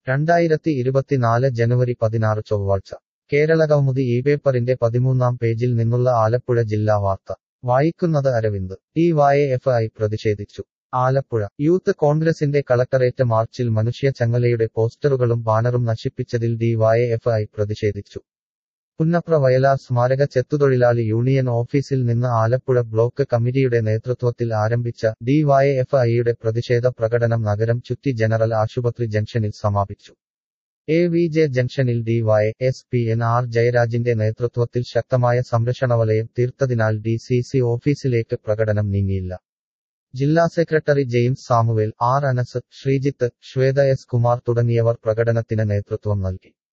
രണ്ടായിരത്തി ഇരുപത്തിനാല് ജനുവരി പതിനാറ് ചൊവ്വാഴ്ച കേരള കൗമുദി ഈ പേപ്പറിന്റെ പതിമൂന്നാം പേജിൽ നിന്നുള്ള ആലപ്പുഴ ജില്ലാ വാർത്ത വായിക്കുന്നത് Aravind D Y F I പ്രതിഷേധിച്ചു ആലപ്പുഴ യൂത്ത് കോൺഗ്രസിന്റെ കളക്ടറേറ്റ് മാർച്ചിൽ മനുഷ്യ ചങ്ങലയുടെ പോസ്റ്ററുകളും ബാനറും നശിപ്പിച്ചതിൽ ഡി വായ എഫ് ഐ പ്രതിഷേധിച്ചു പുന്നപ്ര വയലാർ സ്മാരക ചെത്തുതൊഴിലാളി യൂണിയൻ ഓഫീസിൽ നിന്ന് ആലപ്പുഴ ബ്ലോക്ക് കമ്മിറ്റിയുടെ നേതൃത്വത്തിൽ ആരംഭിച്ച ഡി വായ എഫ് ഐയുടെ പ്രതിഷേധ പ്രകടനം നഗരം ചുറ്റി ജനറൽ ആശുപത്രി ജംഗ്ഷനിൽ സമാപിച്ചു എ വി ജെ ജംഗ്ഷനിൽ D Y S P N R ജയരാജിന്റെ നേതൃത്വത്തിൽ ശക്തമായ സംരക്ഷണവലയം തീർത്തതിനാൽ ഡി സി സി ഓഫീസിലേക്ക് പ്രകടനം നീങ്ങിയില്ല ജില്ലാ secretary James Samuel R Anas Sreejith Swetha S Kumar തുടങ്ങിയവർ പ്രകടനത്തിന് നേതൃത്വം നൽകി